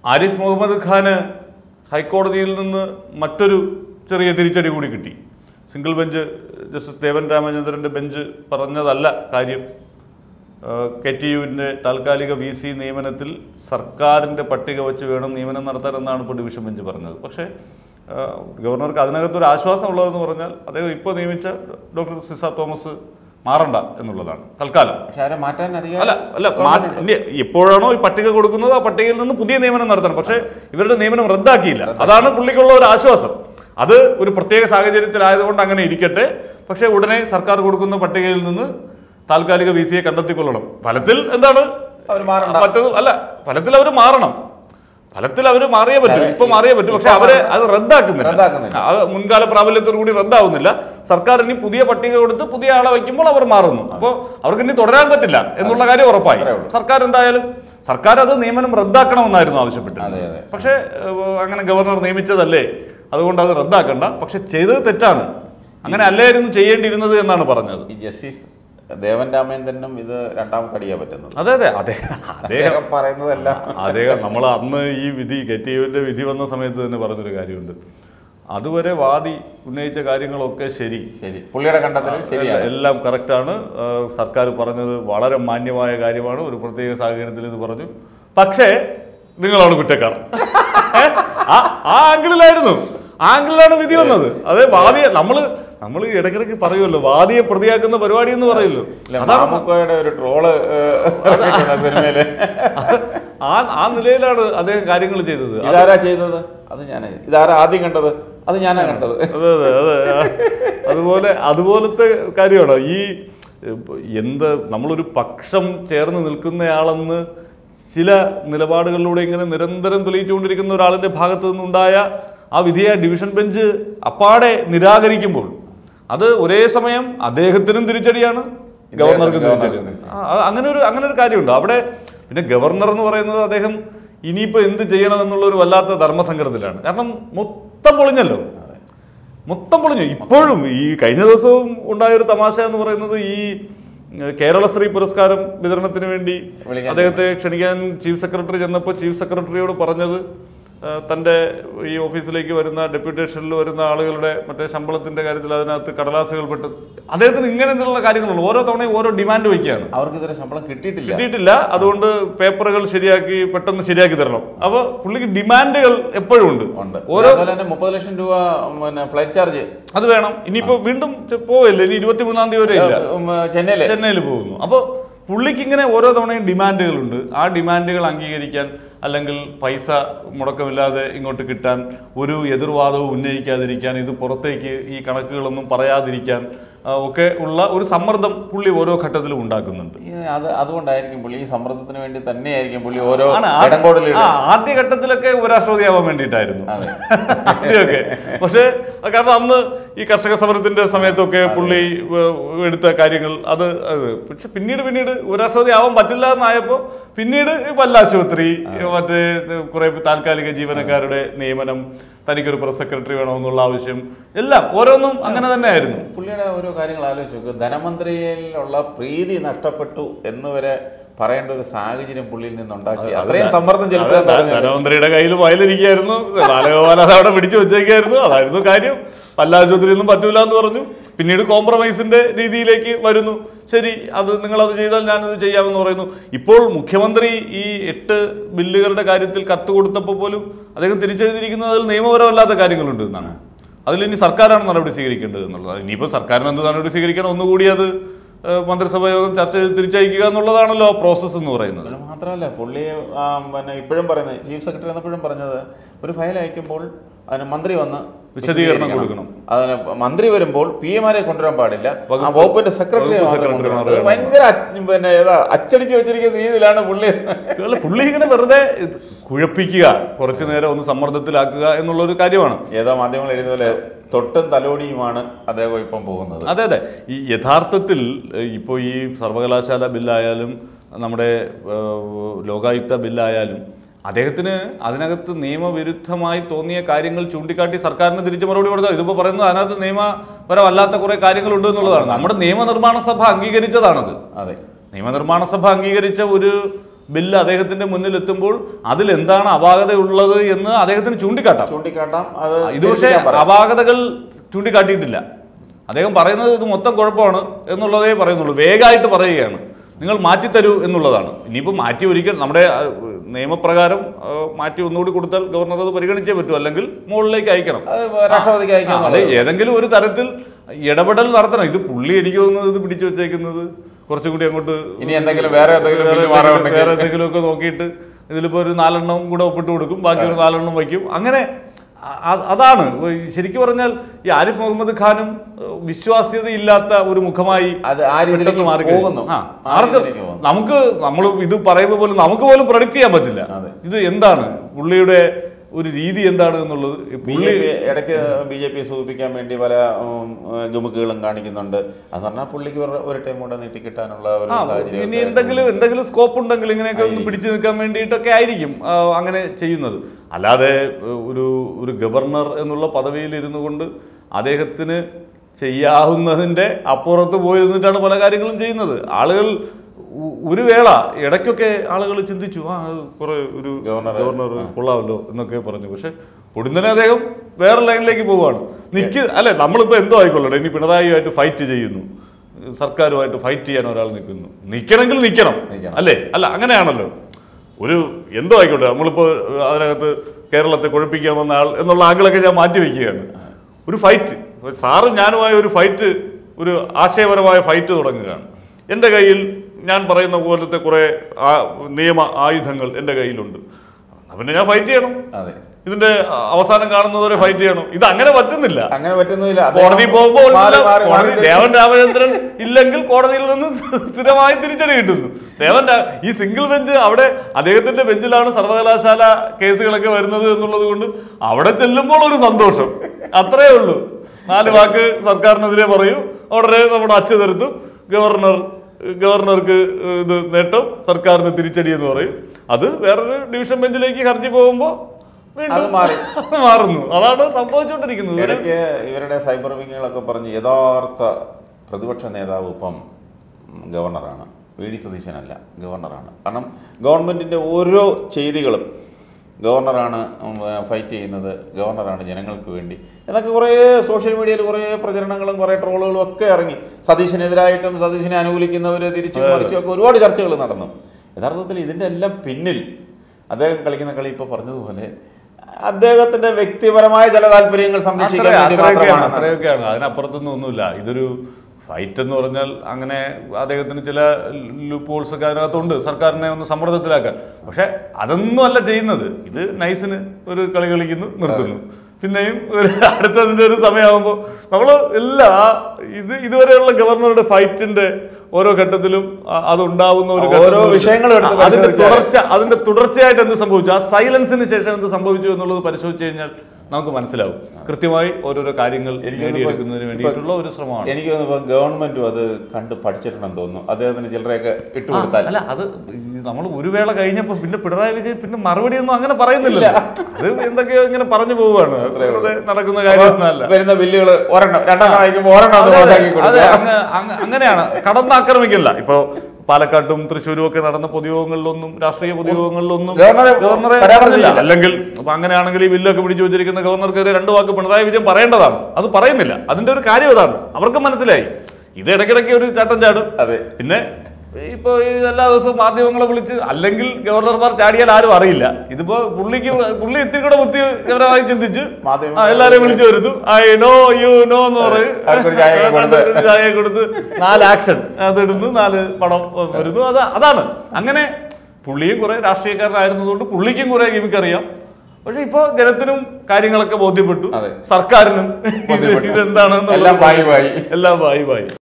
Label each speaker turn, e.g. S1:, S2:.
S1: ആരിഫ് മുഹമ്മദ് ഖാന് ഹൈക്കോടതിയിൽ നിന്ന് മറ്റൊരു ചെറിയ തിരിച്ചടി കൂടി കിട്ടി സിംഗിൾ ബെഞ്ച് ജസ്റ്റിസ് ദേവൻ രാമചന്ദ്രൻ്റെ ബെഞ്ച് പറഞ്ഞതല്ല കാര്യം കെ ടി യുവിൻ്റെ താൽക്കാലിക വി സി നിയമനത്തിൽ സർക്കാരിൻ്റെ പട്ടിക വെച്ച് വേണം നിയമനം നടത്താൻ എന്നാണ് ഇപ്പോൾ ഡിവിഷൻ ബെഞ്ച് പറഞ്ഞത് പക്ഷേ ആ, ഗവർണർക്ക് അതിനകത്തൊരു ആശ്വാസം ഉള്ളതെന്ന് പറഞ്ഞാൽ അദ്ദേഹം ഇപ്പോൾ നിയമിച്ച ഡോക്ടർ സിസ തോമസ് മാറണ്ട എന്നുള്ളതാണ് തൽക്കാലം
S2: പക്ഷെ അവരെ മാറ്റാൻ
S1: അല്ല
S2: അധികം
S1: അല്ല മാ- ഇനി എപ്പോഴാണോ ഈ പട്ടിക കൊടുക്കുന്നത് ആ പട്ടികയിൽ നിന്ന് പുതിയ നിയമനം നടത്തണം പക്ഷേ ഇവരുടെ നിയമനം റദ്ദാക്കിയില്ല അതാണ് പുള്ളിക്കുള്ള ഒരു ആശ്വാസം അത് ഒരു പ്രത്യേക സാഹചര്യത്തിലായതുകൊണ്ട് അങ്ങനെ ഇരിക്കട്ടെ പക്ഷേ ഉടനെ സർക്കാർ കൊടുക്കുന്ന പട്ടികയിൽ നിന്ന് താൽക്കാലിക വി സിയെ കണ്ടെത്തിക്കൊള്ളണം ഫലത്തിൽ എന്താണ്
S2: അവർ മാറണ്ട
S1: മറ്റത് അല്ല ഫലത്തിൽ അവർ മാറണം ഫലത്തിൽ അവർ മാറിയേ പറ്റും
S2: അല്ല,
S1: ഇപ്പൊ മാറിയേ പറ്റും പക്ഷെ
S2: ഇപ്പൊ
S1: അവരെ
S2: മാറണം.
S1: അത് റദ്ദാക്കുന്നില്ല
S2: റദ്ദാക്കുന്നില്ല.
S1: അത് മുൻകാല പ്രാബല്യത്തോടു കൂടി റദ്ദാവുന്നില്ല സർക്കാർ ഇനി പുതിയ പട്ടിക കൊടുത്ത് പുതിയ ആളെ വയ്ക്കുമ്പോൾ അവർ മാറുന്നു അപ്പോൾ അവർക്ക് ഇനി തുടരാൻ പറ്റില്ല എന്നുള്ള കാര്യം ഉറപ്പായി
S2: അത്രേ ഉള്ളൂ.
S1: സർക്കാർ എന്തായാലും സർക്കാർ അത് നിയമനം റദ്ദാക്കണമെന്നായിരുന്നു ആവശ്യപ്പെട്ടത്
S2: അതെ, അതെ.
S1: പക്ഷേ ഏഹ്, അങ്ങനെ ഗവർണർ നിയമിച്ചതല്ലേ അതുകൊണ്ട് അത് റദ്ദാക്കണ്ട പക്ഷെ ചെയ്തത് തെറ്റാണ് അങ്ങനെ അല്ലായിരുന്നു ചെയ്യേണ്ടിയിരുന്നത് എന്നാണ് പറഞ്ഞത്
S2: ഈ ജസ്റ്റിസ് ദേവൻ രാമേന്ദ്രനും ഇത് രണ്ടാമത്തെ അടിയാ പറ്റുന്നത്
S1: അതെ അതെ അതെ അദ്ദേഹം
S2: അദ്ദേഹം പറയുന്നതെല്ലാം
S1: അദ്ദേഹം നമ്മൾ അന്ന് ഈ വിധി കെറ്റിയുവിന്റെ വിധി വന്ന സമയത്ത് തന്നെ പറഞ്ഞൊരു കാര്യമുണ്ട് അതുവരെ വാദി ഉന്നയിച്ച കാര്യങ്ങളൊക്കെ ശരി
S2: ശരി പുള്ളിയുടെ കണ്ടെത്തൽ ശരിയാണ്
S1: എല്ലാം കറക്റ്റാണ് സർക്കാർ പറഞ്ഞത് വളരെ മാന്യമായ കാര്യമാണ് ഒരു പ്രത്യേക സാഹചര്യത്തിൽ ഇത് പറഞ്ഞു പക്ഷേ നിങ്ങളാണ് കുറ്റക്കാർ ഏ? ആ ആ ആംഗിളിലായിരുന്നു ആ ആംഗിളിലാണ് വിധി വന്നത് അതെ വാദിയെ നമ്മള് നമ്മൾ ഇടയ്ക്കിടയ്ക്ക് പറയുമല്ലോ വാദിയെ പ്രതിയാക്കുന്ന പരിപാടി എന്ന് പറയുമല്ലോ
S2: ഇല്ല, മാമുക്കോയുടെ ഒരു ട്രോള് സിനിമയില്
S1: ആ ആ നിലയിലാണ് അദ്ദേഹം കാര്യങ്ങൾ ചെയ്തത്
S2: ഇതാരാ ചെയ്തത് അത് ഞാനാ ചെയ്തത്. ഇതാരാ ആദ്യം കണ്ടത് അത് ഞാനാ കണ്ടത്
S1: അതെ അതെ അതെ അതുപോലെ അതുപോലത്തെ കാര്യമാണ് ഈ ഇപ്പൊ എന്ത് നമ്മളൊരു പക്ഷം ചേർന്ന് നിൽക്കുന്നയാളെന്ന് ചില നിലപാടുകളിലൂടെ ഇങ്ങനെ നിരന്തരം തെളിയിച്ചുകൊണ്ടിരിക്കുന്ന ഒരാളിന്റെ ഭാഗത്തു നിന്നുണ്ടായ ആ വിധിയെ ഡിവിഷൻ ബെഞ്ച് അപ്പാടെ നിരാകരിക്കുമ്പോൾ അത് ഒരേ സമയം അദ്ദേഹത്തിനും തിരിച്ചടിയാണ് ഗവർണർക്കും
S2: ഗവർണർക്കും
S1: തിരിച്ചടി ആ, ആ, അങ്ങനെ ഒരു അങ്ങനെ ഒരു കാര്യമുണ്ട് അവിടെ പിന്നെ ഗവർണർ എന്ന് പറയുന്നത് അദ്ദേഹം ഇനിയിപ്പോൾ എന്ത് ചെയ്യണം എന്നുള്ള ഒരു വല്ലാത്ത ധർമ്മസങ്കടത്തിലാണ് കാരണം മൊത്തം പൊളിഞ്ഞല്ലോ മൊത്തം പൊളിഞ്ഞു ഇപ്പോഴും ഈ കഴിഞ്ഞ ദിവസവും ഉണ്ടായൊരു തമാശ എന്ന് പറയുന്നത് ഈ ഏഹ്, കേരള ശ്രീ പുരസ്കാരം വിതരണത്തിന് വേണ്ടി
S2: വിളിക്കാൻ
S1: അദ്ദേഹത്തെ ക്ഷണിക്കാൻ ചീഫ് സെക്രട്ടറി ചെന്നപ്പോൾ ചീഫ് സെക്രട്ടറിയോട് പറഞ്ഞത് ഏഹ്, തൻ്റെ ഈ ഓഫീസിലേക്ക് വരുന്ന ഡെപ്യൂട്ടേഷനിൽ വരുന്ന ആളുകളുടെ മറ്റേ ശമ്പളത്തിന്റെ കാര്യത്തിൽ അതിനകത്ത് കടലാസുകൾ പെട്ട് അദ്ദേഹത്തിന് ഇങ്ങനെയുള്ള കാര്യങ്ങളുള്ളൂ ഓരോ തവണയും ഓരോ ഡിമാൻഡ് വയ്ക്കുകയാണ്
S2: അവർക്ക് ഇതുവരെ ശമ്പളം കിട്ടിയിട്ടില്ല
S1: കിട്ടിയിട്ടില്ല അതുകൊണ്ട് പേപ്പറുകൾ ശരിയാക്കി പെട്ടെന്ന് ശരിയാക്കി തരണം അപ്പൊ പുള്ളിക്ക് ഡിമാൻഡുകൾ എപ്പോഴും ഉണ്ട്
S2: ഉണ്ട്
S1: ഓരോ
S2: അതുപോലെ തന്നെ മുപ്പത് ലക്ഷം രൂപ പിന്നെ ഫ്ലൈറ്റ് ചാർജ്
S1: അത് വേണം ഇനിയിപ്പോ വീണ്ടും പോവില്ല ഇനി ഇരുപത്തിമൂന്നാം തീയതി വരെ ഇല്ല
S2: ഉം, ചെന്നൈയില്
S1: ചെന്നൈയിൽ പോകുന്നു അപ്പോൾ പുള്ളിക്ക് ഇങ്ങനെ ഓരോ തവണയും ഡിമാൻഡുകളുണ്ട് ആ ഡിമാൻഡുകൾ അംഗീകരിക്കാൻ അല്ലെങ്കിൽ പൈസ മുടക്കമില്ലാതെ ഇങ്ങോട്ട് കിട്ടാൻ ഒരു എതിർവാദവും ഉന്നയിക്കാതിരിക്കാൻ ഇത് പുറത്തേക്ക് ഈ കണക്കുകളൊന്നും പറയാതിരിക്കാൻ ആ, ഒക്കെ ഉള്ള ഒരു സമ്മർദ്ദം പുള്ളി ഓരോ ഘട്ടത്തിലും ഉണ്ടാക്കുന്നുണ്ട്
S2: ഈ അത് അതുകൊണ്ടായിരിക്കും പുള്ളി ഈ സമ്മർദ്ദത്തിന് വേണ്ടി തന്നെയായിരിക്കും പുള്ളി ഓരോ
S1: ആണ് ആ-
S2: ഇടങ്കോടിലും
S1: ആ, ആദ്യഘട്ടത്തിലൊക്കെ ഉപരാഷ്ട്രപതിയാവാൻ വേണ്ടിയിട്ടായിരുന്നു
S2: അതെ.
S1: ആദ്യമൊക്കെ പക്ഷേ അത് കാരണം അന്ന് ഈ കർഷക സമരത്തിന്റെ സമയത്തൊക്കെ പുള്ളി ഏഹ്, എടുത്ത കാര്യങ്ങൾ അത് അത് പക്ഷെ പിന്നീട് പിന്നീട് ഉപരാഷ്ട്രപതി ആവാൻ പറ്റില്ല എന്നായപ്പോൾ പിന്നീട് ഈ പല്ലാശുപത്രി മറ്റേ കുറെ താൽക്കാലിക ജീവനക്കാരുടെ നിയമനം തനിക്കൊരു പ്രസ് സെക്രട്ടറി വേണമെന്നുള്ള ആവശ്യം എല്ലാം ഓരോന്നും അങ്ങനെ തന്നെയായിരുന്നു
S2: പുള്ളിയുടെ ഓരോ കാര്യങ്ങൾ ആലോചിച്ച് നോക്കുക ധനമന്ത്രിയിലുള്ള പ്രീതി നഷ്ടപ്പെട്ടു എന്ന് വരെ പറയേണ്ട ഒരു സാഹചര്യം പുള്ളിയിൽ നിന്നുണ്ടാക്കി അത്രയും സമ്മർദ്ദം ചെലുത്തുക എന്ന്
S1: അതെ,
S2: പറഞ്ഞാൽ
S1: ധനമന്ത്രിയുടെ കയ്യിൽ ഫയലിരിക്കുകയായിരുന്നു ബാലഗോപാൽ അത് അവിടെ പിടിച്ചു വെച്ചേക്കായിരുന്നു അതായിരുന്നു കാര്യം പല്ലാശുപത്രിയൊന്നും പറ്റൂല എന്ന് പറഞ്ഞു പിന്നീട് കോംപ്രമൈസിന്റെ രീതിയിലേക്ക് വരുന്നു ശരി അത് നിങ്ങൾ അത് ചെയ്താൽ ഞാനത് ചെയ്യാമെന്ന് പറയുന്നു ഇപ്പോൾ മുഖ്യമന്ത്രി ഈ എട്ട് ബില്ലുകളുടെ കാര്യത്തിൽ കത്ത് കൊടുത്തപ്പോൾ പോലും അദ്ദേഹം തിരിച്ചെഴുതിയിരിക്കുന്നത് അതിൽ നിയമപരമല്ലാത്ത കാര്യങ്ങളുണ്ട് എന്നാണ് അതിൽ ഇനി സർക്കാരാണ് നടപടി സ്വീകരിക്കേണ്ടത് എന്നുള്ളത് ഇനിയിപ്പോൾ സർക്കാരിന് എന്ത് നടപടി സ്വീകരിക്കണം ഒന്നുകൂടി അത് ഏഹ്, മന്ത്രിസഭാ യോഗം ചർച്ച ചെയ്ത് തിരിച്ചയക്കുക എന്നുള്ളതാണല്ലോ പ്രോസസ്സ് എന്ന് പറയുന്നത്
S2: അത് മാത്രമല്ല പുള്ളി ആ, പിന്നെ ഇപ്പോഴും പറയുന്നത് ചീഫ് സെക്രട്ടറി എന്നപ്പോഴും പറഞ്ഞത് ഒരു ഫയൽ അയക്കുമ്പോൾ അതിന് മന്ത്രി വന്ന്
S1: വിശദീകരണം
S2: വിശദീകരിക്കണം.
S1: കൊടുക്കണം.
S2: അതിന് മന്ത്രി വരുമ്പോൾ പി എമാരെ കൊണ്ടുവരാൻ പാടില്ല ആ
S1: വകുപ്പ്-
S2: വകുപ്പിന്റെ സെക്രട്ടറി
S1: വകുപ്പ്
S2: മാത്രം
S1: സെക്രട്ടറി
S2: കൊണ്ടുവരണം.
S1: മാത്രമേ
S2: അത് ഭയങ്കര അച്ച്- പിന്നെ ഏതാ അച്ചടിച്ച് വെച്ചിരിക്കുന്ന രീതിയിലാണ് പുള്ളി
S1: അല്ല പുള്ളി ഇങ്ങനെ വെറുതെ ഇത് കുഴപ്പിക്കുക കുറച്ചു നേരം ഒന്ന് സമ്മർദ്ദത്തിലാക്കുക എന്നുള്ള ഒരു കാര്യമാണ്
S2: ഏതോ മാധ്യമങ്ങൾ എഴുതിയ പോലെ തൊട്ടും തലോടിയുമാണ് അദ്ദേഹം ഇപ്പം പോകുന്നത്
S1: അതെ അതെ ഈ യഥാർത്ഥത്തിൽ ഇപ്പോൾ ഈ സർവകലാശാല ബില്ലായാലും നമ്മുടെ ഏഹ്, ലോകായുക്ത ബില്ലായാലും അദ്ദേഹത്തിന് അതിനകത്ത് നിയമവിരുദ്ധമായി തോന്നിയ കാര്യങ്ങൾ ചൂണ്ടിക്കാട്ടി സർക്കാരിന് തിരിച്ചു മറുപടി കൊടുത്താൽ ഇതിപ്പോൾ പറയുന്നത് അതിനകത്ത് നിയമപരമല്ലാത്ത കുറേ കാര്യങ്ങളുണ്ട് എന്നുള്ളതാണ് നമ്മുടെ നിയമനിർമ്മാണ സഭ അംഗീകരിച്ചതാണത്
S2: അതെ
S1: നിയമനിർമ്മാണ സഭ അംഗീകരിച്ച ഒരു ബില്ല് അദ്ദേഹത്തിന്റെ മുന്നിൽ എത്തുമ്പോൾ അതിൽ എന്താണ് അപാകതയുള്ളത് എന്ന് അദ്ദേഹത്തിന് ചൂണ്ടിക്കാട്ടാം
S2: ചൂണ്ടിക്കാട്ടാം അത്
S1: ഇത് പക്ഷേ
S2: തിരുത്തിക്കാൻ പറയാം.
S1: അപാകതകൾ ചൂണ്ടിക്കാട്ടിയിട്ടില്ല അദ്ദേഹം പറയുന്നത് ഇത് മൊത്തം കുഴപ്പമാണ് എന്നുള്ളതേ പറയുന്നുള്ളൂ വേഗമായിട്ട് പറയുകയാണ് നിങ്ങൾ മാറ്റിത്തരൂ എന്നുള്ളതാണ് ഇനിയിപ്പോൾ മാറ്റി ഒരിക്കൽ നമ്മുടെ ആ, നിയമപ്രകാരം ആ, മാറ്റി ഒന്നുകൂടി കൊടുത്താൽ ഗവർണർ അത് പരിഗണിച്ചേ പറ്റൂ അല്ലെങ്കിൽ മുകളിലേക്ക് അയക്കണം
S2: അത് രാഷ്ട്രപതിക്ക് അയക്കാം
S1: ആ, അതെ ഏതെങ്കിലും ഒരു തരത്തിൽ ഇടപെടൽ നടത്തണം ഇത് പുള്ളി എനിക്ക് തോന്നുന്നത് ഇത് പിടിച്ചു വെച്ചേക്കുന്നത് കുറച്ചും കൂടി അങ്ങോട്ട്
S2: ഇനി എന്തെങ്കിലും വേറെ എന്തെങ്കിലും
S1: വേറെ
S2: ബില്ല്
S1: എന്തെങ്കിലും-
S2: മാറാനുണ്ടെങ്കിൽ
S1: വേറെ എന്തെങ്കിലും ഒക്കെ നോക്കിയിട്ട് ഇതിലിപ്പോ ഒരു നാലെണ്ണം കൂടെ ഒപ്പിട്ട് കൊടുക്കും ബാക്കി ഒരു നാലെണ്ണം വയ്ക്കും അങ്ങനെ അ- അ- അതാണ് ശരിക്കും പറഞ്ഞാൽ ഈ ആരിഫ് മുഹമ്മദ് ഖാനും ഏഹ്, വിശ്വാസ്യതയില്ലാത്ത ഒരു മുഖമായി
S2: അത് ആ രീതിയിലേക്ക്
S1: പെട്ടെന്ന് മാറിക്കഴിഞ്ഞു.
S2: പോകുന്നു.
S1: ആ,
S2: ആ
S1: ആർക്ക്
S2: രീതിയിലേക്ക് പോകുന്നു.
S1: നമുക്ക് നമ്മൾ ഇത് പറയുമ്പോൾ പോലും നമുക്ക് പോലും പ്രൊഡിക്റ്റ് ചെയ്യാൻ പറ്റില്ല
S2: അതെ.
S1: ഇത് എന്താണ് പുള്ളിയുടെ ഒരു രീതി എന്താണ് എന്നുള്ളത് ഈ
S2: ബി
S1: പുള്ളി
S2: ജെ പി ഇടയ്ക്ക് ബി ജെ പി സൂചിപ്പിക്കാൻ വേണ്ടി പല ഉം, ഗുമുക്കുകളും കാണിക്കുന്നുണ്ട് അത് പറഞ്ഞാൽ പുള്ളിക്ക് ഒരു ഒരു ടൈം കൂടെ നീട്ടിക്കിട്ടാനുള്ള ഒരു
S1: ആ,
S2: സാഹചര്യം
S1: ഇനി എന്തെങ്കിലും എന്തെങ്കിലും സ്കോപ്പ് ഉണ്ടെങ്കിൽ ഇങ്ങനെയൊക്കെ ഒന്ന് പിടിച്ചു നിൽക്കാൻ വേണ്ടിയിട്ടൊക്കെ ആയിരിക്കും ആ, അങ്ങനെ ചെയ്യുന്നത് അല്ലാതെ ഏഹ്, ഒരു ഒരു ഗവർണർ എന്നുള്ള പദവിയിൽ ഇരുന്നു കൊണ്ട് അദ്ദേഹത്തിന് ചെയ്യാവുന്നതിന്റെ അപ്പുറത്ത് പോയി നിന്നിട്ടാണ് പല കാര്യങ്ങളും ചെയ്യുന്നത് ആളുകൾ ഉ- ഒരു വേള ഇടയ്ക്കൊക്കെ ആളുകൾ ചിന്തിച്ചു ആ അത് കുറെ ഒരു
S2: ഗവർണർ,
S1: ഗവർണർ കൊള്ളാമല്ലോ എന്നൊക്കെ പറഞ്ഞു പക്ഷെ ഉടനെ അദ്ദേഹം വേറെ ലൈനിലേക്ക് പോവുകയാണ് നിക്ക് അല്ലെ നമ്മളിപ്പോ എന്തോ ആയിക്കൊള്ളട്ടെ ഇനി പിണറായിയുമായിട്ട് ഫൈറ്റ് ചെയ്യുന്നു സർക്കാരുമായിട്ട് ഫൈറ്റ് ചെയ്യാൻ ഒരാൾ നിൽക്കുന്നു നിൽക്കണമെങ്കിൽ നിൽക്കണം
S2: നിൽക്കണം.
S1: അല്ലേ അല്ല അങ്ങനെയാണല്ലോ ഒരു എന്തോ ആയിക്കോട്ടെ നമ്മളിപ്പോ അതിനകത്ത് കേരളത്തെ കുഴപ്പിക്കാൻ വന്ന ആൾ എന്നുള്ള ആംഗിളൊക്കെ ഞാൻ മാറ്റി വെക്കുകയാണ് ഒരു ഫൈറ്റ് സാറും ഞാനുമായ ഒരു ഫൈറ്റ് ഒരു ആശയപരമായ ഫൈറ്റ് തുടങ്ങുകയാണ് എൻ്റെ കയ്യിൽ ഞാൻ പറയുന്ന പോലത്തെ കുറേ ആ- നിയമ ആയുധങ്ങൾ എൻ്റെ കയ്യിലുണ്ട് എന്നാ പിന്നെ ഞാൻ ഫൈറ്റ് ചെയ്യണം
S2: അതെ
S1: ഇതിന്റെ അവസാനം കാണുന്നവരെ ഫൈറ്റ് ചെയ്യണം ഇത് അങ്ങനെ പറ്റുന്നില്ല
S2: അങ്ങനെ പറ്റുന്നില്ല അദ്ദേഹം
S1: കോടതി പോകുമ്പോൾ
S2: മാറി മാറി മാറി
S1: കോടതി- ദേവൻ രാമചന്ദ്രൻ ഇല്ലെങ്കിൽ കോടതിയിൽ നിന്ന് സ്ഥിരമായി തിരിച്ചടി കിട്ടുന്നു ദേവൻ രാ- ഈ സിംഗിൾ ബെഞ്ച് അവിടെ അദ്ദേഹത്തിന്റെ ബെഞ്ചിലാണ് സർവകലാശാല കേസുകളൊക്കെ വരുന്നത് എന്നുള്ളത് കൊണ്ട് അവിടെ ചെല്ലുമ്പോൾ ഒരു സന്തോഷം അത്രേ ഉള്ളൂ നാല് വാക്ക് സർക്കാരിനെതിരെ പറയും ഉടനെ നമ്മുടെ അച്ചു തരുത്തും ഗവർണർ ഗവർണർക്ക് ഇത് നേട്ടം സർക്കാരിന് തിരിച്ചടി എന്ന് പറയും അത് വേറൊരു ഡിവിഷൻ ബെഞ്ചിലേക്ക് ഹർജി പോകുമ്പോൾ
S2: അത് മാറി.
S1: മാറുന്നു അതാണ് സംഭവിച്ചുകൊണ്ടിരിക്കുന്നത് ഒരു-
S2: ഇടയ്ക്ക് ഇവരുടെ സൈബർ വിങ്ങുകളൊക്കെ പറഞ്ഞ് യഥാർത്ഥ പ്രതിപക്ഷ നേതാവ് ഇപ്പം ഗവർണറാണ് വി ഡി സതീശനല്ല ഗവർണറാണ് കാരണം ഗവൺമെൻറ്റിൻ്റെ ഓരോ ചെയ്തികളും ഗവർണറാണ് ഉം, ഫൈറ്റ് ചെയ്യുന്നത് ഗവർണറാണ് ജനങ്ങൾക്ക് വേണ്ടി എന്നൊക്കെ കുറേ സോഷ്യൽ മീഡിയയിൽ കുറേ പ്രചരണങ്ങളും കുറേ ട്രോളുകളും ഒക്കെ ഇറങ്ങി സതീശനെതിരായിട്ടും സതീശനെ അനുകൂലിക്കുന്നവർ തിരിച്ചും മറിച്ചും ഒക്കെ ഒരുപാട് ചർച്ചകൾ നടന്നു യഥാർത്ഥത്തിൽ ഇതിൻ്റെ എല്ലാം പിന്നിൽ അദ്ദേഹം കളിക്കുന്ന കളി ഇപ്പോൾ പറഞ്ഞതുപോലെ അദ്ദേഹത്തിന്റെ വ്യക്തിപരമായ ചില താല്പര്യങ്ങൾ സംരക്ഷിക്കാൻ
S1: അത്രേ-
S2: വേണ്ടി
S1: അത്രയൊക്കെയാണ്
S2: മാത്രമാണ്
S1: അത്രയൊക്കെയാണ് അതിനപ്പുറത്തൊന്നും ഒന്നുമില്ല ഇതൊരു ഫൈറ്റ് എന്ന് പറഞ്ഞാൽ അങ്ങനെ അദ്ദേഹത്തിന് ചില ലൂപ്പോൾസ് ഒക്കെ അതിനകത്തുണ്ട് സർക്കാരിനെ ഒന്ന് സമ്മർദ്ദത്തിലാക്കാൻ പക്ഷെ അതൊന്നും അല്ല ചെയ്യുന്നത് ഇത് നൈസിന് ഒരു കളി കളിക്കുന്നു നിർത്തുന്നു പിന്നെയും ഒരു അടുത്തതിന്റെ ഒരു സമയമാകുമ്പോൾ നമ്മൾ എല്ലാ ഇത് ഇതുവരെയുള്ള ഗവർണറുടെ ഫൈറ്റിന്റെ ഓരോ ഘട്ടത്തിലും അ- അതുണ്ടാവുന്ന ഒരു
S2: ഓരോ
S1: ഘട്ടത്തിലും
S2: വിഷയങ്ങളും എടുത്ത്
S1: അതിന്റെ
S2: പരിശോധിച്ചാൽ
S1: തുടർച്ച അതിന്റെ തുടർച്ചയായിട്ട് എന്ത് സംഭവിച്ചു ആ സൈലൻസിന് ശേഷം എന്ത് സംഭവിച്ചു എന്നുള്ളത് പരിശോധിച്ചു കഴിഞ്ഞാൽ നമുക്ക് മനസ്സിലാവും കൃത്യമായി ഓരോരോ കാര്യങ്ങൾ
S2: എനിക്ക് തോന്നുന്നു
S1: നേടിയെടുക്കുന്നതിന്
S2: ഇപ്പൊ-
S1: വേണ്ടിയിട്ടുള്ള ഒരു ശ്രമമാണ്
S2: എനിക്ക് തോന്നുന്നു ഇപ്പം ഗവൺമെന്റും അത് കണ്ട് പഠിച്ചിട്ടുണ്ടെന്ന് തോന്നുന്നു അദ്ദേഹത്തിന് ചിലരെയൊക്കെ ഇട്ടുകൊടുത്താൽ
S1: അല്ല അത് നമ്മൾ ഒരു വേള കഴിഞ്ഞപ്പോൾ പിന്നെ പിണറായി വിജയൻ പിന്നെ മറുപടി ഒന്നും അങ്ങനെ പറയുന്നില്ല അത് എന്തൊക്കെയോ ഇങ്ങനെ പറഞ്ഞു പോവുകയാണ് വെറുതെ നടക്കുന്ന കാര്യമൊന്നുമല്ല
S2: വരുന്ന ബില്ലുകൾ ഒരെണ്ണം രണ്ടെണ്ണം അയക്കുമ്പോൾ ഒരെണ്ണം അത്
S1: അതെ,
S2: പാസ്സാക്കി
S1: അതെ,
S2: കൊടുക്കുക
S1: അങ്ങ് അങ്ങ് അങ്ങനെയാണ് കടന്നാക്രമിക്കില്ല ഇപ്പൊ പാലക്കാട്ടും തൃശ്ശൂരും ഒക്കെ നടന്ന പൊതുയോഗങ്ങളിലൊന്നും രാഷ്ട്രീയ പൊതുയോഗങ്ങളിലൊന്നും
S2: ഗവർണറെ
S1: ഗവർണറെ
S2: പരാമർശിച്ചില്ല.
S1: പറഞ്ഞില്ല. അല്ലെങ്കിൽ അപ്പൊ അങ്ങനെയാണെങ്കിൽ ഈ ബില്ലൊക്കെ പിടിച്ചു വെച്ചിരിക്കുന്ന ഗവർണർക്കെതിരെ രണ്ട് വാക്ക് പിണറായി വിജയൻ പറയേണ്ടതാണ് അത് പറയുന്നില്ല അതിന്റെ ഒരു കാര്യം അതാണ് അവർക്ക് മനസ്സിലായി ഇത് ഇടയ്ക്കിടയ്ക്ക് ഒരു ചാട്ടം ചാടും
S2: അതെ
S1: പിന്നെ ഇപ്പൊ ഈ എല്ലാ ദിവസവും മാധ്യമങ്ങളെ വിളിച്ച് അല്ലെങ്കിൽ ഗവർണർമാർ ചാടിയാൽ ആരും അറിയില്ല ഇതിപ്പോ പുള്ളിക്ക് പുള്ളി ഇത്തിരി കൂടെ ബുദ്ധിപരമായി ചിന്തിച്ച്
S2: മാധ്യമ-
S1: ആ, എല്ലാരെയും വിളിച്ചു വരുന്നു ഐ നോ യു നോ എന്ന് പറയും
S2: അവർക്കൊരു ചായയൊക്കെ കൊടുത്ത്.
S1: ഒരു ചായ കൊടുത്ത് നാല് ആക്ഷൻ അതിടുന്നു നാല് പടം വരുന്നു അത് അതാണ് അങ്ങനെ പുള്ളിയും കുറെ രാഷ്ട്രീയക്കാരനായിരുന്നതുകൊണ്ട് പുള്ളിക്കും കുറെ ഗിമിക്കറിയാം പക്ഷെ ഇപ്പൊ ജനത്തിനും കാര്യങ്ങളൊക്കെ ബോധ്യപ്പെട്ടു
S2: അതെ.
S1: സർക്കാരിനും ഇത്
S2: ബോധ്യപ്പെട്ടു.
S1: ഇതെന്താണെന്ന്
S2: എല്ലാം ബായി ബായി.
S1: എല്ലാം ബായി ബായി